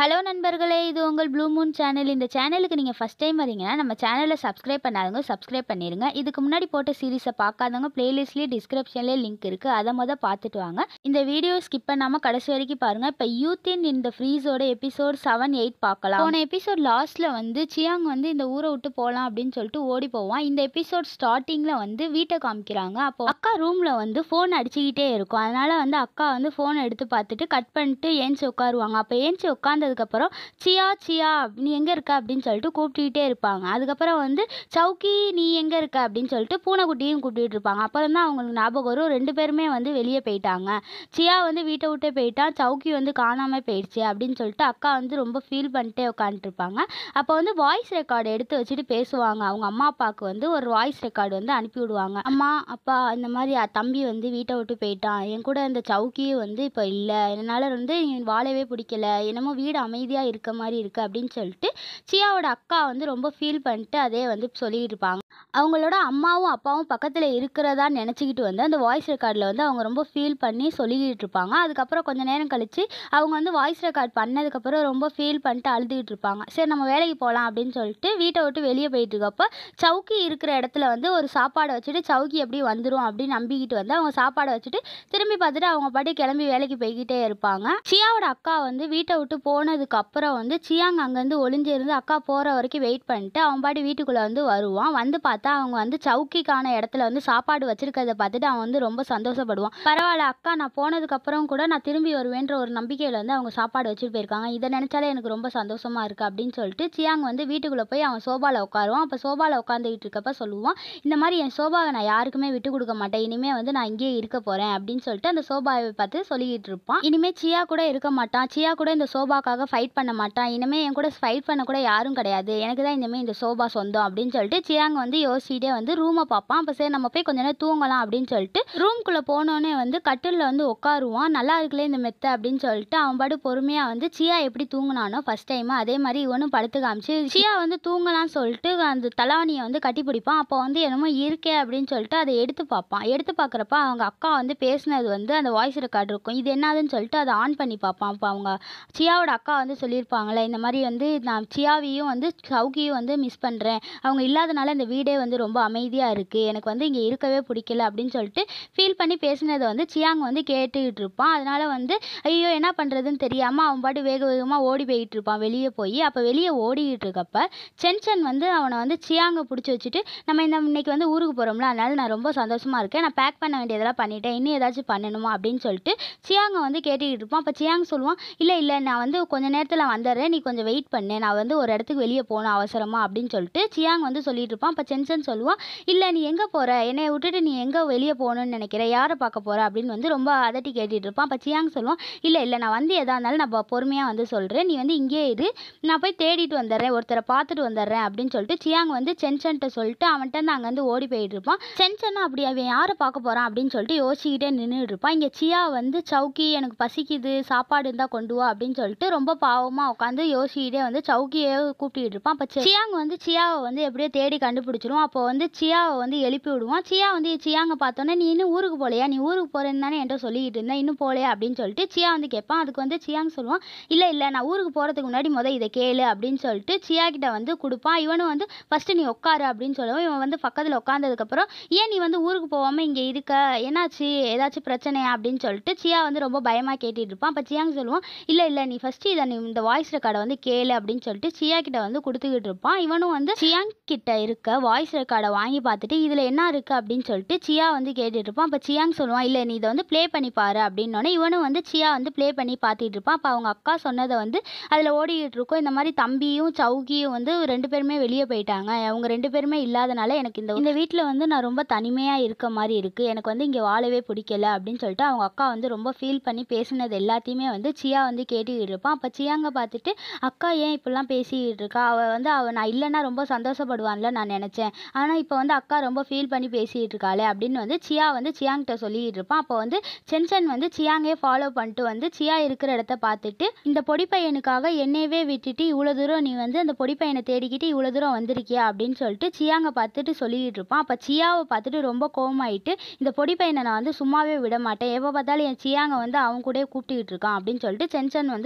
hello நண்பர்களே இது உங்கள் ப்ளூ மூன் சேனல் இந்த சேனலுக்கு நீங்கள் ஃபஸ்ட் டைம் வரீங்கன்னா நம்ம சேனலை சப்ஸ்கிரைப் பண்ணாதவங்க சப்ஸ்கிரைப் பண்ணிடுங்க இதுக்கு முன்னாடி போட்ட சீரிஸை பார்க்காதவங்க பிளேலிஸ்ட்லேயே டிஸ்கிரிப்ஷன்லேயே லிங்க் இருக்குது அதை மொதல் பார்த்துட்டு வாங்க இந்த வீடியோ ஸ்கிப் பண்ணாமல் கடைசி வரைக்கும் பாருங்கள் இப்போ யூத்தின் இந்த ஃப்ரீஸோட எபிசோட் செவன் எயிட் பார்க்கலாம் போன எபிசோட் லாஸ்ட்டில் வந்து சியாங் வந்து இந்த ஊரை விட்டு போகலாம் அப்படின்னு சொல்லிட்டு ஓடி போவான் இந்த எபிசோட் ஸ்டார்டிங்கில் வந்து வீட்டை காமிக்கிறாங்க அப்போ அக்கா ரூமில் வந்து ஃபோன் அடிச்சுக்கிட்டே இருக்கும் அதனால் வந்து அக்கா வந்து ஃபோனை எடுத்து பார்த்துட்டு கட் பண்ணிட்டு ஏஞ்சி உட்காருவாங்க அப்போ ஏஞ்சி உட்காந்ததுக்கப்புறம் சியா சியா நீ எங்கே இருக்க அப்படின்னு சொல்லிட்டு கூப்பிட்டுக்கிட்டே இருப்பாங்க அதுக்கப்புறம் வந்து சவுக்கி நீ எங்கே இருக்க அப்படின்னு சொல்லிட்டு பூனைக்குட்டியும் கூப்பிட்டுட்டு இருப்பாங்க அப்புறம் தான் அவங்களுக்கு ஞாபகம் வரும் ரெண்டு பேருமே வந்து வெளியே போயிட்டாங்க சியா வந்து வீட்டை விட்டே போயிட்டா சவுக்கி வந்து காணாமல் போயிடுச்சு அப்படின்னு சொல்லிட்டு அக்கா வந்து ரொம்ப ஃபீல் பண்ணிட்டே உட்காந்துருப்பாங்க அப்போ வந்து வாய்ஸ் ரெக்கார்டு எடுத்து வச்சுட்டு பேசுவாங்க அவங்க அம்மா அப்பாவுக்கு வந்து ஒரு வாய்ஸ் ரெக்கார்டு வந்து அனுப்பி விடுவாங்க அம்மா அப்பா இந்த மாதிரி அ- தம்பி வந்து வீட்டை விட்டு போயிட்டான் என் கூட இந்த சவுக்கியும் வந்து இப்போ இல்லை என்னால் வந்து வாழவே பிடிக்கல என்னமோ வீடு அமைதியாக இருக்க மாதிரி இருக்குது அப்படின்னு சொல்லிட்டு சியாவோட அக்கா வந்து ரொம்ப ஃபீல் பண்ணிட்டு அதே வந்து சொல்லிட்டு இருப்பாங்க அவங்களோட அம்மாவும் அப்பாவும் பக்கத்தில் இருக்கிறதா நினச்சிக்கிட்டு வந்து அந்த வாய்ஸ் ரெக்கார்டில் வந்து அவங்க ரொம்ப ஃபீல் பண்ணி சொல்லிக்கிட்டு இருப்பாங்க அதுக்கப்புறம் கொஞ்ச நேரம் கழித்து அவங்க வந்து வாய்ஸ் ரெக்கார்ட் பண்ணதுக்கப்புறம் ரொம்ப ஃபீல் பண்ணிட்டு அழுதுகிட்டு இருப்பாங்க சரி நம்ம வேலைக்கு போகலாம் அப்படின்னு சொல்லிட்டு வீட்டை விட்டு வெளியே போயிட்டு இருக்கப்போ சவுக்கி இருக்கிற இடத்துல வந்து ஒரு சாப்பாடை வச்சுட்டு சவுக்கி எப்படி வந்துடும் அப்படின்னு நம்பிக்கிட்டு வந்து அவங்க சாப்பாடை வச்சுட்டு திரும்பி பார்த்துட்டு அவங்க பாட்டு கிளம்பி வேலைக்கு போய்கிட்டே இருப்பாங்க சியாவோட அக்கா வந்து வீட்டை விட்டு போனதுக்கு அப்புறம் வந்து சியாங் அங்கேருந்து ஒளிஞ்சிருந்து அக்கா போகிற வரைக்கும் வெயிட் பண்ணிட்டு அவன் பாட்டு வீட்டுக்குள்ளே வந்து வருவான் வந்து பார்த்தா அவங்க வந்து சவுக்கிக்கான இடத்துல வந்து சாப்பாடு வச்சிருக்கிறத பார்த்துட்டு அவன் வந்து ரொம்ப சந்தோஷப்படுவான் பரவாயில்ல அக்கா நான் போனதுக்கு அப்புறம் கூட நான் திரும்பி வருவேன்ற ஒரு நம்பிக்கையில் வந்து அவங்க சாப்பாடு வச்சுட்டு போயிருக்காங்க இதை நினச்சாலே எனக்கு ரொம்ப சந்தோஷமா இருக்கு அப்படின்னு சொல்லிட்டு சியாங் வந்து வீட்டுக்குள்ளே போய் அவன் சோபாவில் உட்காருவான் அப்போ சோபாவில் உட்காந்துக்கிட்டு இருக்கப்ப சொல்லுவான் இந்த மாதிரி என் சோபாவை நான் யாருக்குமே விட்டு கொடுக்க மாட்டேன் இனிமே வந்து நான் இங்கேயே இருக்க போறேன் அப்படின்னு சொல்லிட்டு அந்த சோபாவை பார்த்து சொல்லிக்கிட்டு இருப்பான் இனிமே சியா கூட இருக்க மாட்டான் சியா கூட இந்த சோபாக்காக ஃபைட் பண்ண மாட்டான் இனிமே என் கூட ஃபைட் பண்ண கூட யாரும் கிடையாது எனக்கு தான் இனிமே இந்த சோபா சொந்தம் அப்படின்னு சொல்லிட்டு சியாங் வந்து யோசிச்சுட்டே வந்து ரூமை பார்ப்பான் அப்போ சரி நம்ம போய் கொஞ்ச நேரம் தூங்கலாம் அப்படின்னு சொல்லிட்டு ரூம்குள்ளே போனோடனே வந்து கட்டிலில் வந்து உட்காருவான் நல்லா இருக்குல்ல இந்த மெத்தை அப்படின்னு சொல்லிட்டு அவன் பாட்டு பொறுமையாக வந்து சியா எப்படி தூங்குனானோ ஃபர்ஸ்ட் டைம் அதே மாதிரி இவனும் படுத்து காமிச்சு சியா வந்து தூங்கலாம்னு சொல்லிட்டு அந்த தலாவணியை வந்து கட்டி பிடிப்பான் அப்போ வந்து என்னமோ இருக்கே அப்படின்னு சொல்லிட்டு அதை எடுத்து பார்ப்பான் எடுத்து பார்க்குறப்ப அவங்க அக்கா வந்து பேசினது வந்து அந்த வாய்ஸ் ரெக்கார்டு இருக்கும் இது என்னதுன்னு சொல்லிட்டு அதை ஆன் பண்ணி பார்ப்பான் அப்போ அவங்க சியாவோட அக்கா வந்து சொல்லியிருப்பாங்களே இந்த மாதிரி வந்து நான் சியாவையும் வந்து சவுக்கியும் வந்து மிஸ் பண்ணுறேன் அவங்க இல்லாதனால இந்த வீடே வந்து ரொம்ப அமைதியாக இருக்குது எனக்கு வந்து இங்கே இருக்கவே பிடிக்கல அப்படின்னு சொல்லிட்டு ஃபீல் பண்ணி பேசினதை வந்து சியாங் வந்து கேட்டுக்கிட்டு இருப்பான் அதனால வந்து ஐயோ என்ன பண்ணுறதுன்னு தெரியாமல் அவன் பாட்டு வேக வேகமாக ஓடி போயிட்டு இருப்பான் வெளியே போய் அப்போ வெளியே ஓடிக்கிட்டு இருக்கப்ப சென்சன் வந்து அவனை வந்து சியாங்கை பிடிச்சி வச்சுட்டு நம்ம இந்த இன்னைக்கு வந்து ஊருக்கு போகிறோம்ல அதனால நான் ரொம்ப சந்தோஷமாக இருக்கேன் நான் பேக் பண்ண வேண்டியதெல்லாம் பண்ணிட்டேன் இன்னும் ஏதாச்சும் பண்ணணுமா அப்படின்னு சொல்லிட்டு சியாங்கை வந்து கேட்டுக்கிட்டு இருப்பான் அப்போ சியாங் சொல்லுவான் இல்லை இல்லை நான் வந்து கொஞ்ச நேரத்தில் வந்துடுறேன் நீ கொஞ்சம் வெயிட் பண்ணு நான் வந்து ஒரு இடத்துக்கு வெளியே போகணும் அவசரமா அப்படின்னு சொல்லிட்டு சியாங் வந்து சொல்லிட்டு இருப்பான் அப்போ சென்சன் சொல்லுவான் இல்லை நீ எங்கே போகிற என்னை விட்டுட்டு நீ எங்கே வெளியே போகணும்னு நினைக்கிற யாரை பார்க்க போகிற அப்படின்னு வந்து ரொம்ப அதட்டி கேட்டுட்டு இருப்பான் அப்போ சியாங் சொல்லுவான் இல்லை இல்லை நான் வந்து எதா இருந்தாலும் நான் பொறுமையாக வந்து சொல்கிறேன் நீ வந்து இங்கேயே இரு நான் போய் தேடிட்டு வந்துடுறேன் ஒருத்தரை பார்த்துட்டு வந்துடுறேன் அப்படின்னு சொல்லிட்டு சியாங் வந்து சென்சன்ட்ட சொல்லிட்டு அவன்கிட்ட இருந்து அங்கேருந்து ஓடி போயிட்டு இருப்பான் சென்சனும் அப்படி அவன் யாரை பார்க்க போகிறான் அப்படின்னு சொல்லிட்டு யோசிச்சுக்கிட்டே நின்றுட்டு இருப்பான் இங்கே சியா வந்து சவுக்கி எனக்கு பசிக்குது சாப்பாடு இருந்தால் கொண்டு வா அப்படின்னு சொல்லிட்டு ரொம்ப பாவமாக உட்காந்து யோசிச்சுக்கிட்டே வந்து சவுக்கியை கூப்பிட்டுட்டு இருப்பான் அப்போ சியாங் வந்து சியாவை வந்து எப்படியோ தேடி கண்டுபிடிச்சிரும் அப்போ வந்து சியாவை வந்து எழுப்பி விடுவான் சியா வந்து சியாங்க பார்த்தோன்னே நீ இன்னும் ஊருக்கு போகலையா நீ ஊருக்கு போகிறேன்னு தானே என்கிட்ட சொல்லிக்கிட்டு இருந்தேன் இன்னும் போகலையா அப்படின்னு சொல்லிட்டு சியா வந்து கேட்பான் அதுக்கு வந்து சியாங் சொல்லுவான் இல்லை இல்லை நான் ஊருக்கு போகிறதுக்கு முன்னாடி முத இதை கேளு அப்படின்னு சொல்லிட்டு சியா கிட்ட வந்து கொடுப்பான் இவனும் வந்து ஃபஸ்ட்டு நீ உட்காரு அப்படின்னு சொல்லவும் இவன் வந்து பக்கத்தில் உட்காந்ததுக்கப்புறம் ஏன் நீ வந்து ஊருக்கு போகாமல் இங்கே இருக்க என்னாச்சு ஏதாச்சும் பிரச்சனையா அப்படின்னு சொல்லிட்டு சியா வந்து ரொம்ப பயமாக கேட்டுட்டு இருப்பான் அப்போ சியாங் சொல்லுவான் இல்லை இல்லை நீ ஃபஸ்ட்டு இதை நீ இந்த வாய்ஸ் ரெக்கார்டை வந்து கேளு அப்படின்னு சொல்லிட்டு சியா கிட்ட வந்து கொடுத்துக்கிட்டு இருப்பான் இவனும் வந்து சியாங் கிட்ட இருக்க வாய்ஸ் ரெக்கார்டை வாங்கி பார்த்துட்டு இதில் என்ன இருக்குது அப்படின்னு சொல்லிட்டு சியா வந்து கேட்டுட்டு இருப்பான் அப்போ சியாங் சொல்லுவான் இல்லை நீ இதை வந்து ப்ளே பண்ணி பாரு அப்படின்னோடனே இவனும் வந்து சியா வந்து ப்ளே பண்ணி பார்த்துட்டு இருப்பான் அப்போ அவங்க அக்கா சொன்னதை வந்து அதில் ஓடிக்கிட்டு இருக்கும் இந்த மாதிரி தம்பியும் சவுக்கியும் வந்து ரெண்டு பேருமே வெளியே போயிட்டாங்க அவங்க ரெண்டு பேருமே இல்லாதனால எனக்கு இந்த இந்த வீட்டில் வந்து நான் ரொம்ப தனிமையாக இருக்க மாதிரி இருக்குது எனக்கு வந்து இங்கே வாழவே பிடிக்கல அப்படின்னு சொல்லிட்டு அவங்க அக்கா வந்து ரொம்ப ஃபீல் பண்ணி பேசினது எல்லாத்தையுமே வந்து சியா வந்து கேட்டுக்கிட்டு இருப்பான் அப்போ சியாங்க பார்த்துட்டு அக்கா ஏன் இப்படிலாம் பேசிக்கிட்டு இருக்கா அவள் வந்து அவள் நான் இல்லைன்னா ரொம்ப சந்தோஷப்படுவான்ல நான் நினச்சேன் ஆனால் இப்போ வந்து அக்கா ரொம்ப ஃபீல் பண்ணி பேசிகிட்டு இருக்காளே அப்படின்னு வந்து சியா வந்து சியாங்கிட்ட சொல்லிக்கிட்டு இருப்பான் அப்போ வந்து சென்சன் வந்து சியாங்கே ஃபாலோ பண்ணிட்டு வந்து சியா இருக்கிற இடத்த பார்த்துட்டு இந்த பொடி பையனுக்காக என்னையவே விட்டுட்டு இவ்வளோ தூரம் நீ வந்து அந்த பொடி பையனை தேடிக்கிட்டு இவ்வளோ தூரம் வந்திருக்கியா அப்படின்னு சொல்லிட்டு சியாங்க பார்த்துட்டு சொல்லிக்கிட்டு இருப்பான் அப்போ சியாவை பார்த்துட்டு ரொம்ப கோவமாயிட்டு இந்த பொடி பையனை நான் வந்து சும்மாவே விட மாட்டேன் எப்போ பார்த்தாலும் என் சியாங்க வந்து அவன் கூடயே கூப்பிட்டுக்கிட்டு இருக்கான் அப்படின்னு சொல்லிட்டு சென்சன் வந்து ரொம்ப கோவம்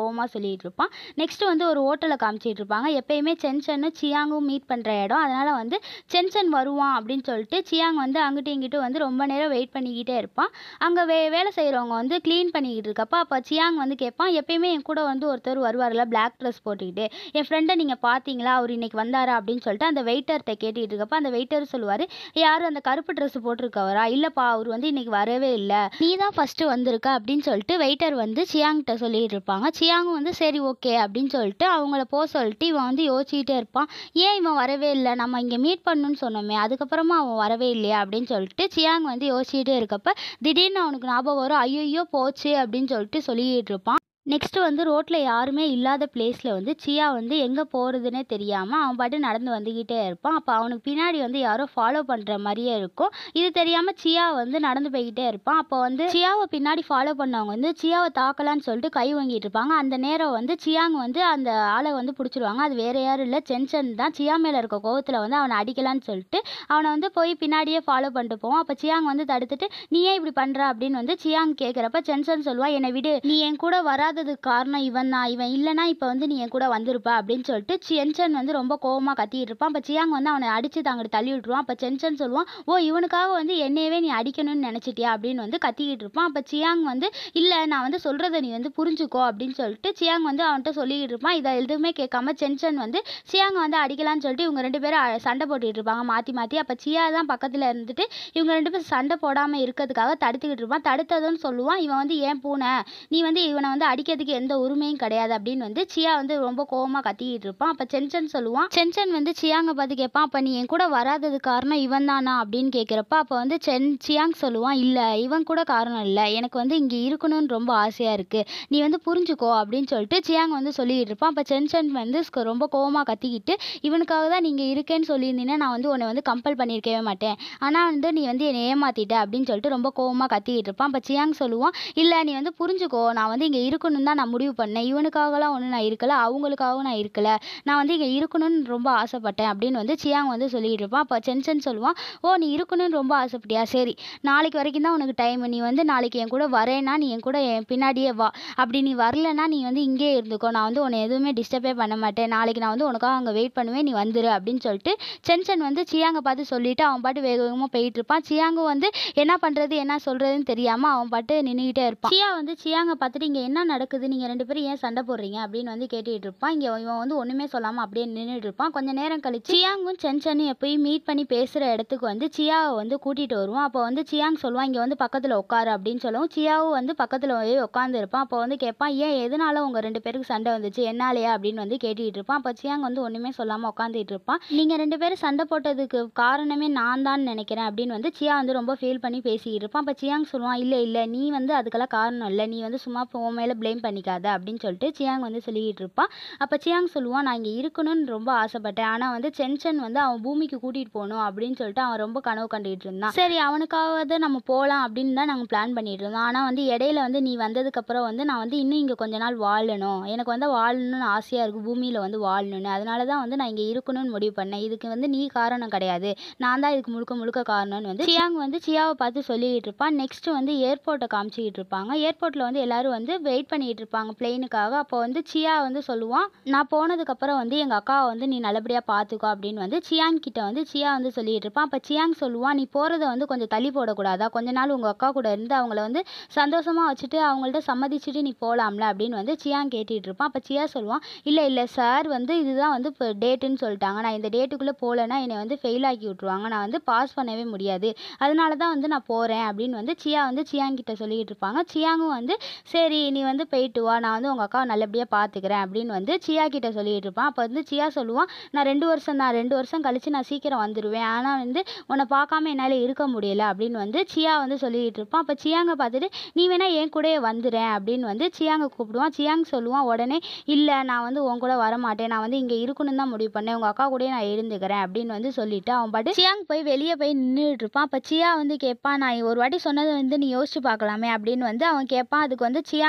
கோவமா சொல்லிட்டு இருப்பான் நெக்ஸ்ட் வந்து ஒரு ஹோட்டலை காமிச்சிட்டு இருப்பாங்க எப்பயுமே சென்சனும் சியாங்கும் மீட் பண்ணுற இடம் அதனால வந்து சென்சன் வருவான் அப்படின்னு சொல்லிட்டு சியாங் வந்து அங்கிட்டும் இங்கிட்டும் வந்து ரொம்ப நேரம் வெயிட் பண்ணிக்கிட்டே இருப்பான் அங்கே வே வேலை செய்கிறவங்க வந்து க்ளீன் பண்ணிக்கிட்டு இருக்கப்ப அப்போ சியாங் வந்து கேட்பான் எப்பயுமே என் கூட வந்து ஒருத்தர் வருவார்ல பிளாக் ட்ரெஸ் போட்டுக்கிட்டு என் ஃப்ரெண்டை நீங்கள் பார்த்தீங்களா அவர் இன்னைக்கு வந்தாரா அப்படின்னு சொல்லிட்டு அந்த வெயிட்டர்கிட்ட கேட்டுட்டு இருக்கப்ப அந்த வெயிட்டர் சொல்லுவார் யார் அந்த கருப்பு ட்ரெஸ் போட்டிருக்கவரா இல்லைப்பா அவர் வந்து இன்னைக்கு வரவே இல்லை நீ தான் ஃபஸ்ட்டு வந்திருக்க அப்படின்னு சொல்லிட்டு வெயிட்டர் வந்து சியாங்கிட்ட சொல்லிட்டு இருப்பாங்க சியாங்கும் வந்து சரி ஓகே அப்படின்னு சொல்லிட்டு அவங்கள போக சொல்லிட்டு இவன் வந்து யோசிச்சுட்டே இருப்பான் ஏன் இவன் வரவே இல்லை நம்ம இங்கே மீட் பண்ணணும்னு சொன்னோமே அதுக்கப்புறமா அவன் வரவே இல்லையா அப்படின்னு சொல்லிட்டு சியாங் வந்து யோசிச்சுட்டே இருக்கப்ப திடீர்னு அவனுக்கு ஞாபகம் வரும் ஐயோ போச்சு அப்படின்னு சொல்லிட்டு சொல்லிட்டு இருப்பான் நெக்ஸ்ட் வந்து ரோட்டில் யாருமே இல்லாத பிளேஸில் வந்து சியா வந்து எங்கே போகிறதுனே தெரியாமல் அவன் பாட்டு நடந்து வந்துக்கிட்டே இருப்பான் அப்போ அவனுக்கு பின்னாடி வந்து யாரோ ஃபாலோ பண்ணுற மாதிரியே இருக்கும் இது தெரியாமல் சியா வந்து நடந்து போய்கிட்டே இருப்பான் அப்போ வந்து சியாவை பின்னாடி ஃபாலோ பண்ணவங்க வந்து சியாவை தாக்கலான்னு சொல்லிட்டு கை வாங்கிட்டு இருப்பாங்க அந்த நேரம் வந்து சியாங் வந்து அந்த ஆளை வந்து பிடிச்சிருவாங்க அது வேற யாரும் இல்லை சென்சன் தான் சியா மேலே இருக்க கோவத்தில் வந்து அவனை அடிக்கலான்னு சொல்லிட்டு அவனை வந்து போய் பின்னாடியே ஃபாலோ பண்ணிட்டு போவான் அப்போ சியாங் வந்து தடுத்துட்டு நீ ஏன் இப்படி பண்ணுற அப்படின்னு வந்து சியாங் கேட்குறப்ப சென்சன் சொல்லுவா என்னை விடு நீ என் கூட வராததுக்கு காரணம் இவன் தான் இவன் இல்லைனா இப்போ வந்து நீ என் கூட வந்திருப்ப அப்படின்னு சொல்லிட்டு சென்சன் வந்து ரொம்ப கோவமாக கத்திட்டு இருப்பான் அப்போ சியாங் வந்து அவனை அடித்து தாங்கிட்டு தள்ளி விட்டுருவான் அப்போ சென்சன் சொல்லுவான் ஓ இவனுக்காக வந்து என்னையவே நீ அடிக்கணும்னு நினச்சிட்டியா அப்படின்னு வந்து கத்திக்கிட்டு இருப்பான் அப்போ சியாங் வந்து இல்லை நான் வந்து சொல்கிறத நீ வந்து புரிஞ்சுக்கோ அப்படின்னு சொல்லிட்டு சியாங் வந்து அவன்கிட்ட சொல்லிக்கிட்டு இருப்பான் இதை எதுவுமே கேட்காம சென்சன் வந்து சியாங் வந்து அடிக்கலான்னு சொல்லிட்டு இவங்க ரெண்டு பேரும் அ- சண்டை போட்டுட்டு இருப்பாங்க மாற்றி மாற்றி அப்போ சியா தான் பக்கத்தில் இருந்துட்டு இவங்க ரெண்டு பேரும் சண்டை போடாமல் இருக்கிறதுக்காக தடுத்துக்கிட்டு இருப்பான் தடுத்ததுன்னு சொல்லுவான் இவன் வந்து ஏன் பூனை நீ வந்து இவனை வந்து அடிக்கிறதுக்கு எந்த உரிமையும் கிடையாது அப்படின்னு வந்து சியா வந்து ரொம்ப கோவமா கத்திக்கிட்டு இருப்பான் அப்போ சென்சன் சொல்லுவான் சென்சன் வந்து சியாங்க பார்த்து கேட்பான் அப்போ நீ என் கூட வராதது காரணம் இவன் தானா அப்படின்னு கேட்குறப்ப அப்போ வந்து சென் சியாங் சொல்லுவான் இல்லை இவன் கூட காரணம் இல்லை எனக்கு வந்து இங்கே இருக்கணும்னு ரொம்ப ஆசையாக இருக்குது நீ வந்து புரிஞ்சுக்கோ அப்படின்னு சொல்லிட்டு சியாங் வந்து சொல்லிக்கிட்டு இருப்பான் அப்போ சென்சன் வந்து ஸ்க- ரொம்ப கோவமாக கத்திக்கிட்டு இவனுக்காக தான் நீங்கள் இருக்கேன்னு சொல்லியிருந்தீங்கன்னா நான் வந்து உன்னை வந்து கம்பல் பண்ணியிருக்கவே மாட்டேன் ஆனால் வந்து நீ வந்து என்னை ஏமாத்திட்ட அப்படின்னு சொல்லிட்டு ரொம்ப கோவமாக கத்திக்கிட்டு இருப்பான் அப்போ சியாங் சொல்லுவான் இல்லை நீ வந்து புரிஞ்சுக்கோ நான் வந்து இங்கே இருக்கணும்னு தான் நான் முடிவு பண்ணேன் இவனுக்காகலாம் ஒன்றும் நான் இருக்கல அவங்களுக்காகவும் நான் இருக்கல நான் வந்து இங்கே இருக்கணும்னு ரொம்ப ஆசைப்பட்டேன் அப்படின்னு வந்து சியாங் வந்து சொல்லிட்டு இருப்பான் அப்போ சென்சன் சொல்லுவான் ஓ நீ இருக்கணும்னு ரொம்ப ஆசைப்பட்டியா சரி நாளைக்கு வரைக்கும் தான் உனக்கு டைம் நீ வந்து நாளைக்கு என் கூட வரேன்னா நீ என் கூட என் பின்னாடியே வா அப்படி நீ வரலன்னா நீ வந்து இங்கேயே இருந்துக்கோ நான் வந்து உன்னை எதுவுமே டிஸ்டர்பே பண்ண மாட்டேன் நாளைக்கு நான் வந்து உனக்காக அங்கே வெயிட் பண்ணுவேன் நீ வந்துரு அப்படின்னு சொல்லிட்டு சென்சன் வந்து சியாங்கை பார்த்து சொல்லிட்டு அவன் பாட்டு வேக வேகமாக போயிட்டு இருப்பான் சியாங்கும் வந்து என்ன பண்ணுறது என்ன சொல்கிறதுன்னு தெரியாமல் அவன் பாட்டு நின்றுக்கிட்டே இருப்பான் சியா வந்து சியாங்கை பார்த்துட்டு இங்கே என்ன நடக்குது நீங்கள் ரெண்டு பேரும் ஏன் சண்டை போடுறீங்க அப்படின்னு வந்து கேட்டுட்டு இருப்பான் இங்கே இவன் வந்து ஒன்றுமே சொல்லாமல் அப்படியே நின்றுட்டு இருப்பான் கொஞ்ச நேரம் கழிச்சு சியாங்கும் சென்சனும் எப்பயும் மீட் பண்ணி பேசுகிற இடத்துக்கு வந்து சியாவை வந்து கூட்டிகிட்டு வருவான் அப்போ வந்து சியாங் சொல்லுவான் இங்கே வந்து பக்கத்தில் உட்காரு அப்படின்னு சொல்லவும் சியாவும் வந்து பக்கத்தில் போய் உட்காந்து இருப்பான் அப்போ வந்து கேட்பான் ஏன் எதனால உங்கள் ரெண்டு பேருக்கு சண்டை வந்துச்சு என்னாலையா அப்படின்னு வந்து கேட்டுக்கிட்டு இருப்பான் அப்போ சியாங் வந்து ஒன்றுமே சொல்லாமல் உட்காந்துட்டு இருப்பான் நீங்கள் ரெண்டு பேரும் சண்டை போட்டதுக்கு காரணமே நான் தான் நினைக்கிறேன் அப்படின்னு வந்து சியா வந்து ரொம்ப ஃபீல் பண்ணி பேசிக்கிட்டு இருப்பான் அப்போ சியாங் சொல்லுவான் இல்லை இல்லை நீ வந்து அதுக்கெல்லாம் காரணம் இல்லை நீ வந்து சும்மா உன் மேலே ப்ளேம் பண்ணிக்காத அப்படின்னு சொல்லிட்டு சியாங் வந்து சொல்லிக்கிட்டு இருப்பான் அப்போ சியாங் சொல்லுவான் நான் இங்கே இருக்கணும்னு ரொம்ப ஆசைப்பட்டேன் ஆனால் வந்து சென்சன் வந்து அவன் பூமிக்கு கூட்டிகிட்டு போகணும் அப்படின்னு சொல்லிட்டு அவன் ரொம்ப கனவு கண்டுகிட்டு இருந்தான் சரி அவனுக்காவது நம்ம போகலாம் அப்படின்னு தான் நாங்கள் பிளான் பண்ணிட்டு இருந்தோம் ஆனால் வந்து இடையில வந்து நீ வந்ததுக்கப்புறம் வந்து நான் வந்து இன்னும் இங்கே கொஞ்ச நாள் வாழணும் எனக்கு வந்து வாழணும்னு ஆசையாக இருக்குது பூமியில் வந்து வாழணும்னு அதனால தான் வந்து நான் இங்கே இருக்கணும்னு முடிவு பண்ணேன் இதுக்கு வந்து நீ காரணம் கிடையாது நான் தான் இதுக்கு முழுக்க முழுக்க காரணம்னு வந்து சியாங் வந்து சியாவை பார்த்து சொல்லிக்கிட்டு இருப்பான் நெக்ஸ்ட் வந்து ஏர்போர்ட்டை காமிச்சிக்கிட்டு இருப்பாங்க ஏர்போர்ட்டில் வந்து எல்லாரும் வந்து வெயிட் பண்ணிட்டு இருப்பாங்க பிளெயினுக்காக அப்போ வந்து சியா வந்து சொல்லுவான் நான் போனதுக்கப்புறம் வந்து எங்கள் அக்காவை வந்து நீ நல்லபடியாக பார்த்துக்கோ அப்படின்னு வந்து சியாங் கிட்ட வந்து சியா வந்து சொல்லிட்டு இருப்பான் அப்போ சியாங் சொல்லுவான் நீ போகிறத வந்து கொஞ்சம் தள்ளி போடக்கூடாதா கொஞ்ச நாள் உங்கள் அக்கா கூட இருந்து அவங்கள வந்து சந்தோஷமாக வச்சுட்டு அவங்கள்ட்ட சம்மதிச்சுட்டு நீ போகலாம்ல அப்படின்னு வந்து சியாங் கேட்டுட்டு இருப்பான் அப்போ சியா சொல்லுவான் இல்லை இல்லை சார் வந்து இதுதான் வந்து இப்போ டேட்டுன்னு சொல்லிட்டாங்க நான் இந்த டேட்டுக்குள்ளே போகலன்னா என்னை வந்து ஃபெயில் ஆக்கி விட்ருவாங்க நான் வந்து பாஸ் பண்ணவே முடியாது அதனால தான் வந்து நான் போகிறேன் அப்படின்னு வந்து சியா வந்து சியாங் கிட்ட சொல்லிக்கிட்டு இருப்பாங்க சியாங்கும் வந்து சரி நீ வந்து போயிட்டு வா நான் வந்து உங்கள் அக்காவை நல்லபடியாக பார்த்துக்கிறேன் அப்படின்னு வந்து சியா கிட்ட சொல்லிட்டு இருப்பான் அப்போ வந்து சியா சொல்லுவான் நான் ரெண்டு வருஷம் தான் ரெண்டு வருஷம் கழிச்சு நான் சீக்கிரம் வந்துடுவேன் ஆனால் வந்து உன்னை பார்க்காம என்னால் இருக்க முடியல அப்படின்னு வந்து சியா வந்து சொல்லிட்டு இருப்பான் அப்போ சியாங்க பார்த்துட்டு நீ வேணா என் கூடயே வந்துடுறேன் அப்படின்னு வந்து சியாங்க கூப்பிடுவான் சியாங் சொல்லுவான் உடனே இல்லை நான் வந்து உன் கூட வரமாட்டேன் நான் வந்து இங்கே இருக்கணும்னு தான் முடிவு பண்ணேன் உங்கள் அக்கா கூடயே நான் இருந்துக்கிறேன் அப்படின்னு வந்து சொல்லிட்டு அவன் பாட்டு சியாங் போய் வெளியே போய் நின்றுட்டு இருப்பான் அப்போ சியா வந்து கேட்பான் நான் ஒரு வாட்டி சொன்னதை வந்து நீ யோசிச்சு பார்க்கலாமே அப்படின்னு வந்து அவன் கேட்பான் அதுக்கு வந்து சியாங் வந்து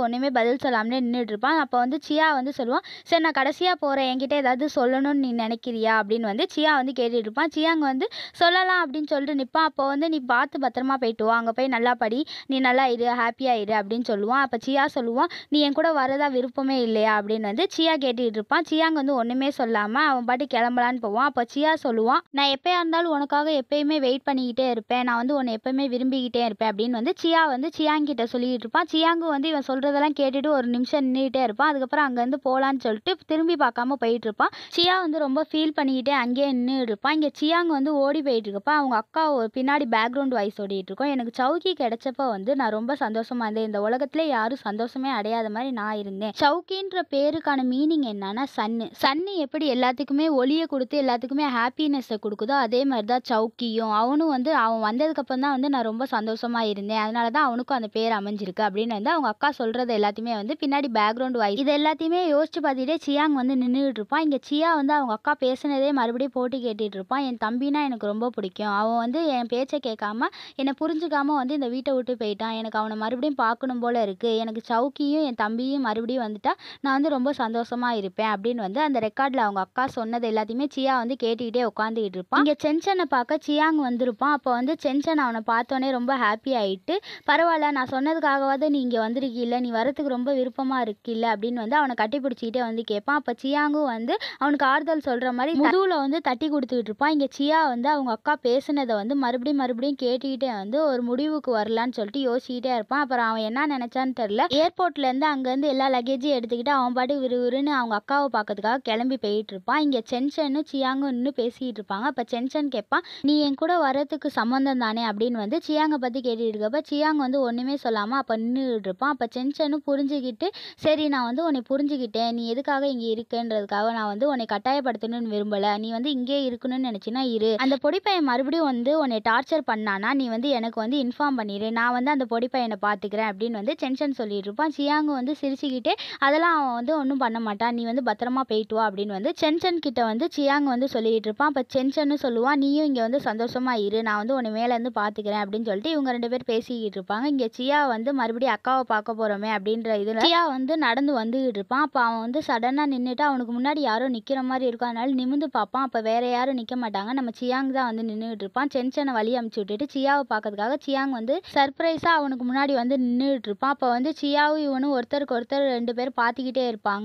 ஒன்றுமே பதில் சொல்லாமலே நின்றுட்டு இருப்பான் அப்போ வந்து சியா வந்து சொல்லுவான் சரி நான் கடைசியாக போகிறேன் என்கிட்ட ஏதாவது சொல்லணும்னு நீ நினைக்கிறியா அப்படின்னு வந்து சியா வந்து கேட்டுட்டு இருப்பான் சியாங்க வந்து சொல்லலாம் அப்படின்னு சொல்லிட்டு நிற்பான் அப்போ வந்து நீ பார்த்து பத்திரமா போயிட்டு வா அங்கே போய் நல்லா படி நீ நல்லா இரு ஹாப்பியாக இரு அப்படின்னு சொல்லுவான் அப்போ சியா சொல்லுவான் நீ என் கூட வரதா விருப்பமே இல்லையா அப்படின்னு வந்து சியா கேட்டுட்டு இருப்பான் சியாங்க வந்து ஒன்றுமே சொல்லாமல் அவன் பாட்டு கிளம்பலான்னு போவான் அப்போ சியா சொல்லுவான் நான் எப்போயா இருந்தாலும் உனக்காக எப்பயுமே வெயிட் பண்ணிக்கிட்டே இருப்பேன் நான் வந்து உன்னை எப்பயுமே விரும்பிக்கிட்டே இருப்பேன் அப்படின்னு வந்து சியா வந்து சியாங்கிட்ட சொல்லிட்டு இருப்பான் சியாங்கு வந்து இவன் சொல்கிறதெல்லாம் கேட்டுட்டு ஒரு நிமிஷம் நின்றுட்டே இருப்பான் அதுக்கப்புறம் அங்கேருந்து போகலான்னு சொல்லிட்டு திரும்பி பார்க்காம போயிட்டு இருப்பான் சியா வந்து ரொம்ப ஃபீல் பண்ணிக்கிட்டே அங்கேயே நின்று இருப்பான் இங்கே சியாங் வந்து ஓடி போயிட்டு இருக்கப்ப அவங்க அக்கா ஒரு பின்னாடி பேக்ரவுண்ட் வாய்ஸ் ஓடிட்டு இருக்கோம் எனக்கு சவுக்கி கிடைச்சப்ப வந்து நான் ரொம்ப சந்தோஷமா இருந்தேன் இந்த உலகத்திலே யாரும் சந்தோஷமே அடையாத மாதிரி நான் இருந்தேன் சவுக்கின்ற பேருக்கான மீனிங் என்னன்னா சன்னு சன்னு எப்படி எல்லாத்துக்குமே ஒளியை கொடுத்து எல்லாத்துக்குமே ஹாப்பினஸை கொடுக்குதோ அதே மாதிரி தான் சவுக்கியும் அவனும் வந்து அவன் வந்ததுக்கப்புறம் தான் வந்து நான் ரொம்ப சந்தோஷமா இருந்தேன் அதனால தான் அவனுக்கும் அந்த பேர் அமைஞ்சிருக்கு அப்படின்னு வந்து அவங்க அக்கா சொல்றது எல்லாத்தையுமே வந்து பின்னாடி பேக்ரவுண்ட் வாய்ஸ் இது எல்லாத்தையுமே யோசிச்சு பார்த்துட்டே சியாங் வந்து நின்றுட்டு இருப்பான் இங்கே சியா வந்து அவங்க அக்கா பேசுனதே மறுபடியும் போட்டு கேட்டுட்டு இருப்பான் என் தம்பினா எனக்கு ரொம்ப பிடிக்கும் அவன் வந்து என் பேச்சை கேட்காம என்னை புரிஞ்சுக்காம வந்து இந்த வீட்டை விட்டு போயிட்டான் எனக்கு அவனை மறுபடியும் பார்க்கணும் போல இருக்கு எனக்கு சவுக்கியும் என் தம்பியும் மறுபடியும் வந்துட்டா நான் வந்து ரொம்ப சந்தோஷமா இருப்பேன் அப்படின்னு வந்து அந்த ரெக்கார்டில் அவங்க அக்கா சொன்னது எல்லாத்தையுமே சியா வந்து கேட்டுக்கிட்டே உட்காந்துக்கிட்டு இருப்பான் இங்கே சென்சனை பார்க்க சியாங் வந்திருப்பான் அப்போ வந்து சென்சன் அவனை பார்த்தோன்னே ரொம்ப ஹாப்பி ஆயிட்டு பரவாயில்ல நான் சொன்னதுக்காகவாவது நீ இங்கே வந்திருக்கீல்ல நீ வரத்துக்கு ரொம்ப விருப்பமாக இருக்கில்ல அப்படின்னு வந்து அவனை கட்டி பிடிச்சிக்கிட்டே வந்து கேட்பான் அப்போ சியாங்கும் வந்து அவனுக்கு ஆறுதல் சொல்கிற மாதிரி முதுகில் வந்து தட்டி கொடுத்துக்கிட்டு இருப்பான் இங்கே சியா வந்து அவங்க அக்கா பேசுனதை வந்து மறுபடியும் மறுபடியும் கேட்டுக்கிட்டே வந்து ஒரு முடிவுக்கு வரலான்னு சொல்லிட்டு யோசிக்கிட்டே இருப்பான் அப்புறம் அவன் என்ன நினச்சான்னு தெரில ஏர்போர்ட்லேருந்து அங்கேருந்து எல்லா லக்கேஜையும் எடுத்துக்கிட்டு அவன் பாட்டு விறுவிறுன்னு அவங்க அக்காவை பார்க்கறதுக்காக கிளம்பி போயிட்டு இருப்பான் இங்கே சென்சனும் சியாங்கும் இன்னும் பேசிக்கிட்டு இருப்பாங்க அப்போ சென்சன் கேட்பான் நீ என் கூட வரதுக்கு சம்மந்தம் தானே அப்படின்னு வந்து சியாங்கை பற்றி கேட்டுட்டு இருக்கப்ப சியாங் வந்து ஒன்றுமே சொல்லாமல் அப்போ நின்றுட்டு இருப்பான் அப்போ சென்சனும் புரிஞ்சுக்கிட்டு சரி நான் வந்து உன்னை புரிஞ்சுக்கிட்டேன் நீ எதுக்காக இங்கே இருக்கன்றதுக்காக நான் வந்து உன்னை கட்டாயப்படுத்தணும்னு விரும்பலை நீ வந்து இங்கே இருக்கணும்னு நினச்சினா இரு அந்த பொடிப்பையன் மறுபடியும் வந்து உன்னை டார்ச்சர் பண்ணானா நீ வந்து எனக்கு வந்து இன்ஃபார்ம் பண்ணிடு நான் வந்து அந்த பொடிப்பையனை பார்த்துக்கிறேன் அப்படின்னு வந்து சென்சன் சொல்லிட்டு இருப்பான் சியாங்கு வந்து சிரிச்சுக்கிட்டே அதெல்லாம் அவன் வந்து ஒன்றும் பண்ண மாட்டான் நீ வந்து பத்திரமா போயிட்டு வா அப்படின்னு வந்து சென்சன் கிட்ட வந்து சியாங் வந்து சொல்லிட்டு இருப்பான் அப்போ சென்சன்னு சொல்லுவான் நீயும் இங்கே வந்து சந்தோஷமா இரு நான் வந்து உன்னை மேலேருந்து பார்த்துக்கிறேன் அப்படின்னு சொல்லிட்டு இவங்க ரெண்டு பேர் பேசிக்கிட்டு இருப்பாங்க இங்கே சியா வந்து மறுபடியும் அக்காவை பார்க்க போகிறோமே அப்படின்ற இதில் சியா வந்து நடந்து வந்துகிட்டு இருப்பான் அப்போ அவன் வந்து சடனாக நின்றுட்டு அவனுக்கு முன்னாடி யாரோ நிற்கிற மாதிரி இருக்கும் அதனால நிமிந்து பார்ப்பான் அப்போ வேற யாரும் நிற்க மாட்டாங்க நம்ம சியாங் தான் வந்து நின்றுட்டு இருப்பான் சென்சனை வழி அமுச்சு விட்டுட்டு சியாவை பார்க்கறதுக்காக சியாங் வந்து சர்ப்ரைஸாக அவனுக்கு முன்னாடி வந்து நின்றுட்டு இருப்பான் அப்போ வந்து சியாவும் இவனும் ஒருத்தருக்கு ஒருத்தர் ரெண்டு பேரும் பார்த்துக்கிட்டே இருப்பாங்க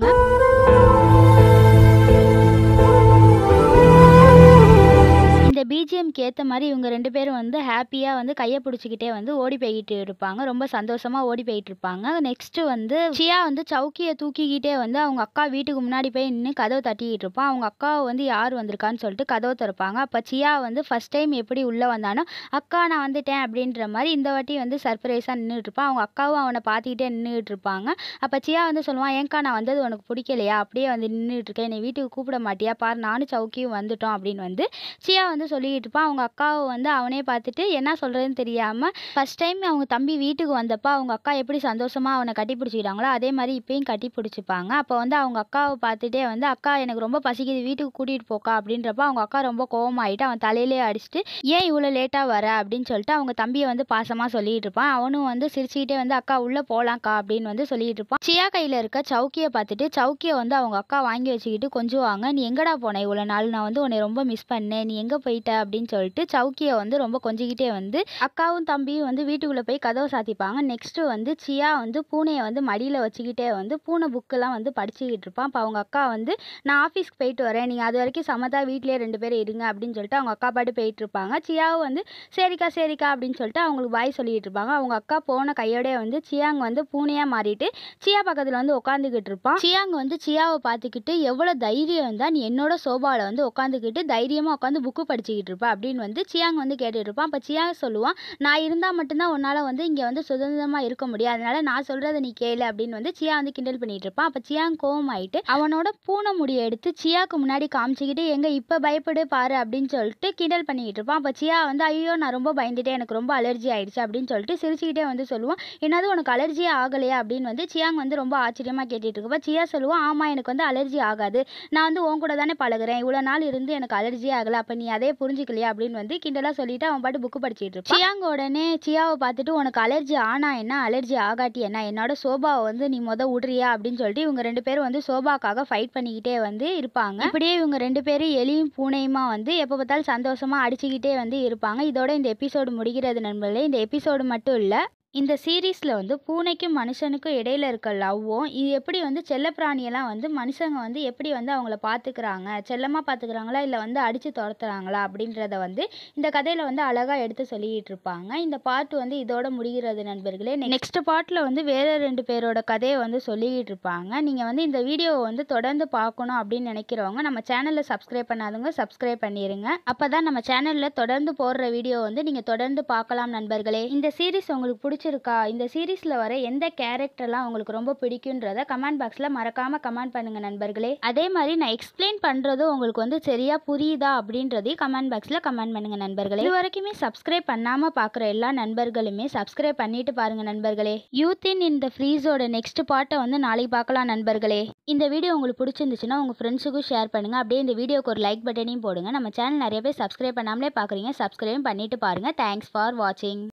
இந்த பிஜிஎம்க்கு ஏற்ற மாதிரி இவங்க ரெண்டு பேரும் வந்து ஹாப்பியாக வந்து கையை பிடிச்சிக்கிட்டே வந்து ஓடி போய்கிட்டு இருப்பாங்க ரொம்ப சந்தோஷமாக ஓடி போயிட்டு இருப்பாங்க நெக்ஸ்ட்டு வந்து சியா வந்து சவுக்கியை தூக்கிக்கிட்டே வந்து அவங்க அக்கா வீட்டுக்கு முன்னாடி போய் நின்று கதவை தட்டிக்கிட்டு இருப்பான் அவங்க அக்காவை வந்து யார் வந்திருக்கான்னு சொல்லிட்டு கதவை திறப்பாங்க அப்போ சியா வந்து ஃபஸ்ட் டைம் எப்படி உள்ளே வந்தானோ அக்கா நான் வந்துட்டேன் அப்படின்ற மாதிரி இந்த வாட்டி வந்து சர்ப்ரைஸாக நின்றுட்டு இருப்பான் அவங்க அக்காவும் அவனை பார்த்துக்கிட்டே நின்றுட்டு இருப்பாங்க அப்போ சியா வந்து சொல்லுவான் ஏன்க்கா நான் வந்தது உனக்கு பிடிக்கலையா அப்படியே வந்து நின்றுட்டு இருக்கேன் என்னை வீட்டுக்கு கூப்பிட மாட்டியா பார் நானும் சவுக்கியும் வந்துட்டோம் அப்படின்னு வந்து சியா வந்து சொல்லிக்கிட்டு இருப்பான் அவங்க அக்காவை வந்து அவனே பார்த்துட்டு என்ன சொல்கிறதுன்னு தெரியாமல் ஃபஸ்ட் டைம் அவங்க தம்பி வீட்டுக்கு வந்தப்போ அவங்க அக்கா எப்படி சந்தோஷமாக அவனை கட்டி பிடிச்சிக்கிட்டாங்களோ அதே மாதிரி இப்பயும் கட்டி பிடிச்சிப்பாங்க அப்போ வந்து அவங்க அக்காவை பார்த்துட்டே வந்து அக்கா எனக்கு ரொம்ப பசிக்குது வீட்டுக்கு கூட்டிகிட்டு போக்கா அப்படின்றப்ப அவங்க அக்கா ரொம்ப கோவமாயிட்டு அவன் தலையிலே அடிச்சுட்டு ஏன் இவ்வளோ லேட்டாக வர அப்படின்னு சொல்லிட்டு அவங்க தம்பியை வந்து பாசமாக சொல்லிட்டு இருப்பான் அவனும் வந்து சிரிச்சுக்கிட்டே வந்து அக்கா உள்ளே போகலாம்க்கா அப்படின்னு வந்து சொல்லிட்டு இருப்பான் சியா கையில் இருக்க சவுக்கியை பார்த்துட்டு சவுக்கியை வந்து அவங்க அக்கா வாங்கி வச்சுக்கிட்டு கொஞ்சுவாங்க நீ எங்கடா போன இவ்வளோ நாள் நான் வந்து உன்னை ரொம்ப மிஸ் பண்ணேன் நீ எங்கே போயிட்ட அப்படின்னு சொல்லிட்டு சவுக்கியை வந்து ரொம்ப கொஞ்சிக்கிட்டே வந்து அக்காவும் தம்பியும் வந்து வீட்டுக்குள்ளே போய் கதவை சாத்திப்பாங்க நெக்ஸ்ட்டு வந்து சியா வந்து பூனையை வந்து மடியில் வச்சுக்கிட்டே வந்து பூனை புக்கெல்லாம் வந்து படிச்சுக்கிட்டு இருப்பான் அப்போ அவங்க அக்கா வந்து நான் ஆஃபீஸ்க்கு போயிட்டு வரேன் நீங்கள் அது வரைக்கும் சமதா வீட்டிலே ரெண்டு பேரும் இருங்க அப்படின்னு சொல்லிட்டு அவங்க அக்கா பாட்டு போயிட்டு இருப்பாங்க சியாவும் வந்து சரிக்கா சரிக்கா அப்படின்னு சொல்லிட்டு அவங்களுக்கு பாய் சொல்லிட்டு இருப்பாங்க அவங்க அக்கா போன கையோடய வந்து சியாங் வந்து பூனையாக மாறிட்டு சியா பக்கத்தில் வந்து உட்காந்துக்கிட்டு இருப்பான் சியாங் வந்து சியாவை பார்த்துக்கிட்டு எவ்வளோ தைரியம் இருந்தால் நீ என்னோட சோபாவில் வந்து உட்காந்துக்கிட்டு தைரியமாக உட்காந்து புக்கு படிச்சுக்கிட்டு இருப்பா அப்படின்னு வந்து சியாங் வந்து கேட்டுட்டு இருப்பான் அப்போ சியாங் சொல்லுவான் நான் இருந்தால் மட்டும்தான் உன்னால் வந்து இங்கே வந்து சுதந்திரமாக இருக்க முடியும் அதனால நான் சொல்கிறத நீ கேளு அப்படின்னு வந்து சியா வந்து கிண்டல் பண்ணிட்டு இருப்பான் அப்போ சியாங் கோவமாயிட்டு அவனோட பூனை முடியை எடுத்து சியாக்கு முன்னாடி காமிச்சிக்கிட்டு எங்க இப்போ பயப்படு பாரு அப்படின்னு சொல்லிட்டு கிண்டல் பண்ணிக்கிட்டு இருப்பான் அப்போ சியா வந்து ஐயோ நான் ரொம்ப பயந்துட்டேன் எனக்கு ரொம்ப அலர்ஜி ஆயிடுச்சு அப்படின்னு சொல்லிட்டு சிரிச்சுக்கிட்டே வந்து சொல்லுவான் என்னது உனக்கு அலர்ஜியே ஆகலையா அப்படின்னு வந்து சியாங் வந்து ரொம்ப ஆச்சரியமாக கேட்டுட்டு இருக்கப்ப சியா சொல்லுவான் ஆமாம் எனக்கு வந்து அலர்ஜி ஆகாது நான் வந்து உன் கூட தானே பழகுறேன் இவ்வளோ நாள் இருந்து எனக்கு அலர்ஜி ஆகலை அப்போ நீ அதே புரிஞ்சுக்கலையா அப்படின்னு வந்து கிண்டலாக சொல்லிட்டு அவன் பாட்டு புக்கு படிச்சிட்டு இருப்பான் சியாங்க உடனே சியாவை பார்த்துட்டு உனக்கு அலர்ஜி ஆனா என்ன அலர்ஜி ஆகாட்டி என்ன என்னோட சோபாவை வந்து நீ முத விடுறியா அப்படின்னு சொல்லிட்டு இவங்க ரெண்டு பேரும் வந்து சோபாக்காக ஃபைட் பண்ணிக்கிட்டே வந்து இருப்பாங்க இப்படியே இவங்க ரெண்டு பேரும் எலியும் பூனையுமா வந்து எப்போ பார்த்தாலும் சந்தோஷமா அடிச்சுக்கிட்டே வந்து இருப்பாங்க இதோட இந்த எபிசோடு முடிகிறது நண்பர்களே இந்த எபிசோடு மட்டும் இல்லை இந்த சீரீஸில் வந்து பூனைக்கும் மனுஷனுக்கும் இடையில இருக்க லவ்வும் இது எப்படி வந்து செல்லப்பிராணியெல்லாம் வந்து மனுஷங்க வந்து எப்படி வந்து அவங்கள பார்த்துக்கிறாங்க செல்லமாக பார்த்துக்கிறாங்களா இல்லை வந்து அடித்து துரத்துறாங்களா அப்படின்றத வந்து இந்த கதையில் வந்து அழகாக எடுத்து சொல்லிக்கிட்டு இருப்பாங்க இந்த பார்ட் வந்து இதோட முடிகிறது நண்பர்களே நெக்ஸ்ட் பார்ட்டில் வந்து வேறு ரெண்டு பேரோட கதையை வந்து சொல்லிக்கிட்டு இருப்பாங்க நீங்கள் வந்து இந்த வீடியோவை வந்து தொடர்ந்து பார்க்கணும் அப்படின்னு நினைக்கிறவங்க நம்ம சேனலில் சப்ஸ்கிரைப் பண்ணாதவங்க சப்ஸ்கிரைப் பண்ணிடுங்க அப்போ தான் நம்ம சேனலில் தொடர்ந்து போடுற வீடியோ வந்து நீங்கள் தொடர்ந்து பார்க்கலாம் நண்பர்களே இந்த சீரிஸ் உங்களுக்கு பிடிச்சிருக்கா இந்த சீரீஸில் வர எந்த கேரக்டர்லாம் உங்களுக்கு ரொம்ப பிடிக்குன்றத கமெண்ட் பாக்ஸில் மறக்காமல் கமெண்ட் பண்ணுங்கள் நண்பர்களே அதே மாதிரி நான் எக்ஸ்பிளைன் பண்ணுறதும் உங்களுக்கு வந்து சரியாக புரியுதா அப்படின்றதையும் கமெண்ட் பாக்ஸில் கமெண்ட் பண்ணுங்கள் நண்பர்களே இது வரைக்குமே சப்ஸ்கிரைப் பண்ணாமல் பார்க்குற எல்லா நண்பர்களுமே சப்ஸ்கிரைப் பண்ணிட்டு பாருங்கள் நண்பர்களே யூத் இன் இந்த ஃப்ரீஸோட நெக்ஸ்ட் பார்ட்டை வந்து நாளைக்கு பார்க்கலாம் நண்பர்களே இந்த வீடியோ உங்களுக்கு பிடிச்சிருந்துச்சுன்னா உங்கள் ஃப்ரெண்ட்ஸுக்கும் ஷேர் பண்ணுங்கள் அப்படியே இந்த வீடியோக்கு ஒரு லைக் பட்டனையும் போடுங்க நம்ம சேனல் நிறைய பேர் சப்ஸ்கிரைப் பண்ணாமலே பார்க்குறீங்க சப்ஸ்கிரைப் பண்ணிட்டு பாருங்கள் தேங்க்ஸ் ஃபார் வாட்சிங்